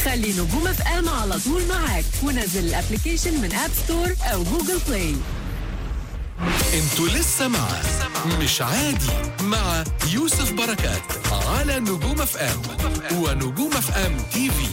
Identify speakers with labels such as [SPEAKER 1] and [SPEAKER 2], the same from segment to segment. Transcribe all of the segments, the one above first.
[SPEAKER 1] خلي نجوم اف ام على طول معاك ونزل الابلكيشن من اب ستور او جوجل بلاي
[SPEAKER 2] انتوا لسه مع مش عادي مع يوسف بركات على نجوم اف ام ونجوم اف ام تي في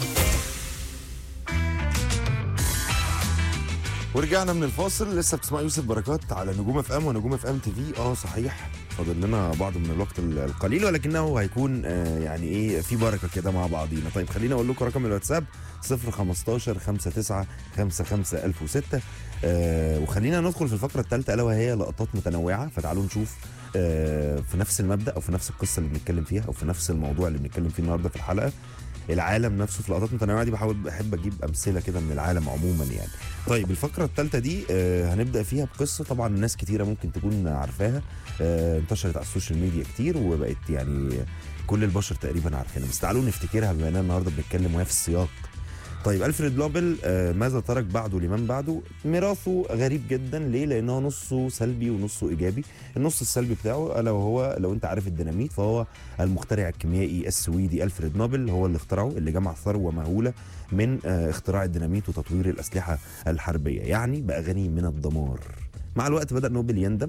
[SPEAKER 3] ورجعنا من الفاصل لسه بتسمع يوسف بركات على نجوم اف ام ونجوم اف ام تي في اه صحيح فاضل لنا بعض من الوقت ال- القليل ولكنه هيكون آه يعني ايه في بركه كده مع بعضينا طيب خليني اقول لكم رقم الواتساب 015 59 55 1006 آه وخلينا ندخل في الفقره الثالثه الا وهي لقطات متنوعه فتعالوا نشوف آه في نفس المبدا او في نفس القصه اللي بنتكلم فيها او في نفس الموضوع اللي بنتكلم فيه النهارده في الحلقه العالم نفسه في لقطات متنوعه دي بحاول بحب اجيب امثله كده من العالم عموما يعني طيب الفقره الثالثه دي آه هنبدا فيها بقصه طبعا ناس كتيره ممكن تكون عارفاها آه انتشرت على السوشيال ميديا كتير وبقت يعني كل البشر تقريبا عارفينها بس تعالوا نفتكرها بما اننا النهارده بنتكلم وهي في السياق طيب الفريد لوبل آه ماذا ترك بعده لمن بعده ميراثه غريب جدا ليه لانه نصه سلبي ونصه ايجابي النص السلبي بتاعه الا وهو لو انت عارف الديناميت فهو المخترع الكيميائي السويدي الفريد نوبل هو اللي اخترعه اللي جمع ثروه مهوله من آه اختراع الديناميت وتطوير الاسلحه الحربيه يعني بقى غني من الدمار مع الوقت بدا نوبل يندم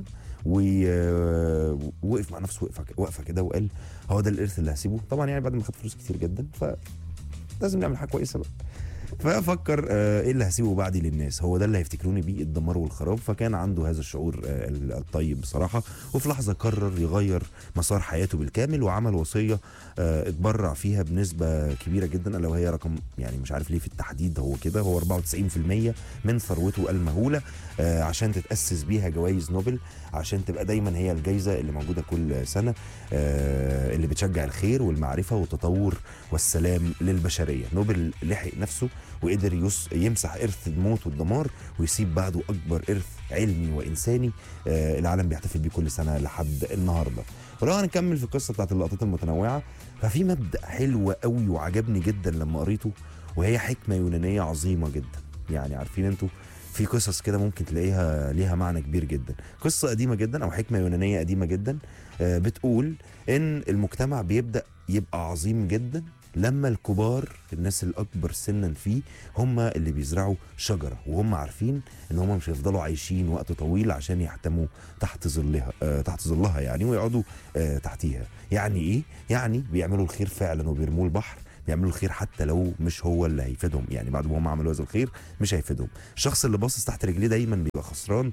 [SPEAKER 3] ووقف مع نفسه وقفه وقفه كده وقال هو ده الارث اللي هسيبه طبعا يعني بعد ما خد فلوس كتير جدا ف لازم نعمل حاجه كويسه بقى ففكر آه، ايه اللي هسيبه بعدي للناس هو ده اللي هيفتكروني بيه الدمار والخراب فكان عنده هذا الشعور آه، الطيب بصراحه وفي لحظه قرر يغير مسار حياته بالكامل وعمل وصيه آه، اتبرع فيها بنسبه كبيره جدا الا وهي رقم يعني مش عارف ليه في التحديد هو كده هو 94% من ثروته المهوله آه، عشان تتاسس بيها جوائز نوبل عشان تبقى دايما هي الجائزه اللي موجوده كل سنه آه، اللي بتشجع الخير والمعرفه والتطور والسلام للبشريه نوبل لحق نفسه وقدر يس يمسح ارث الموت والدمار ويسيب بعده اكبر ارث علمي وانساني آه، العالم بيحتفل بيه كل سنه لحد النهارده ولو هنكمل في القصه بتاعت اللقطات المتنوعه ففي مبدا حلو قوي وعجبني جدا لما قريته وهي حكمه يونانيه عظيمه جدا يعني عارفين انتوا في قصص كده ممكن تلاقيها ليها معنى كبير جدا قصة قديمة جدا أو حكمة يونانية قديمة جدا آه، بتقول إن المجتمع بيبدأ يبقى عظيم جدا لما الكبار الناس الأكبر سنا فيه هم اللي بيزرعوا شجرة وهم عارفين إن هم مش هيفضلوا عايشين وقت طويل عشان يحتموا تحت ظلها آه تحت ظلها يعني ويقعدوا آه تحتيها يعني إيه؟ يعني بيعملوا الخير فعلا وبيرموه البحر بيعملوا الخير حتى لو مش هو اللي هيفيدهم يعني بعد ما هم عملوا هذا الخير مش هيفيدهم الشخص اللي باصص تحت رجليه دايما بيبقى خسران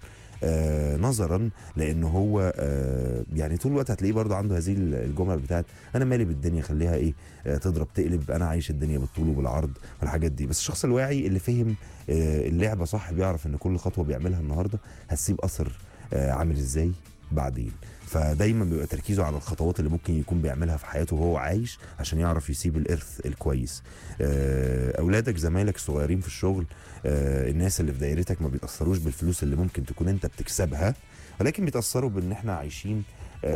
[SPEAKER 3] آه نظرا لان هو آه يعني طول الوقت هتلاقيه برضه عنده هذه الجمل بتاعت انا مالي بالدنيا خليها ايه آه تضرب تقلب انا عايش الدنيا بالطول وبالعرض والحاجات دي بس الشخص الواعي اللي فهم آه اللعبه صح بيعرف ان كل خطوه بيعملها النهارده هتسيب اثر آه عامل ازاي بعدين فدايما بيبقى تركيزه على الخطوات اللي ممكن يكون بيعملها في حياته وهو عايش عشان يعرف يسيب الارث الكويس آه، اولادك زمايلك الصغيرين في الشغل آه، الناس اللي في دايرتك ما بيتاثروش بالفلوس اللي ممكن تكون انت بتكسبها ولكن بيتاثروا بان احنا عايشين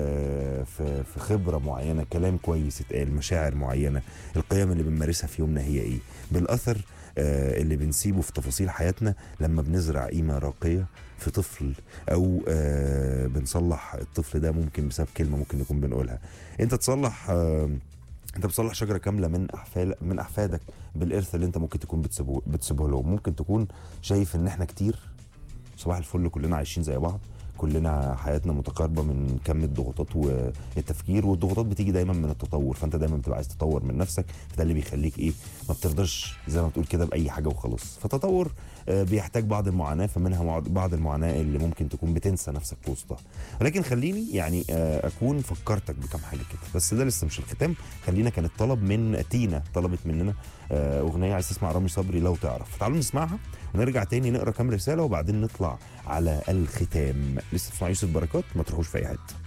[SPEAKER 3] آه، في في خبره معينه كلام كويس اتقال مشاعر معينه القيم اللي بنمارسها في يومنا هي ايه بالاثر آه، اللي بنسيبه في تفاصيل حياتنا لما بنزرع قيمه راقيه في طفل او آه، بنصلح الطفل ده ممكن بسبب كلمه ممكن نكون بنقولها انت تصلح آه، انت بتصلح شجره كامله من احفاد من احفادك بالارث اللي انت ممكن تكون بتسيبه بتسيبه لهم ممكن تكون شايف ان احنا كتير صباح الفل كلنا عايشين زي بعض كلنا حياتنا متقاربه من كم الضغوطات والتفكير والضغوطات بتيجي دايما من التطور فانت دايما بتبقى عايز تطور من نفسك فده اللي بيخليك ايه ما بترضاش زي ما بتقول كده باي حاجه وخلاص فالتطور آه، بيحتاج بعض المعاناه فمنها مع- بعض المعاناه اللي ممكن تكون بتنسى نفسك في وسطها ولكن خليني يعني آه، اكون فكرتك بكم حاجه كده بس ده لسه مش الختام خلينا كانت طلب من تينا طلبت مننا آه، اغنيه عايز تسمع رامي صبري لو تعرف تعالوا نسمعها ونرجع تاني نقرا كام رساله وبعدين نطلع على الختام لسه تسمع يوسف بركات ما تروحوش في اي حته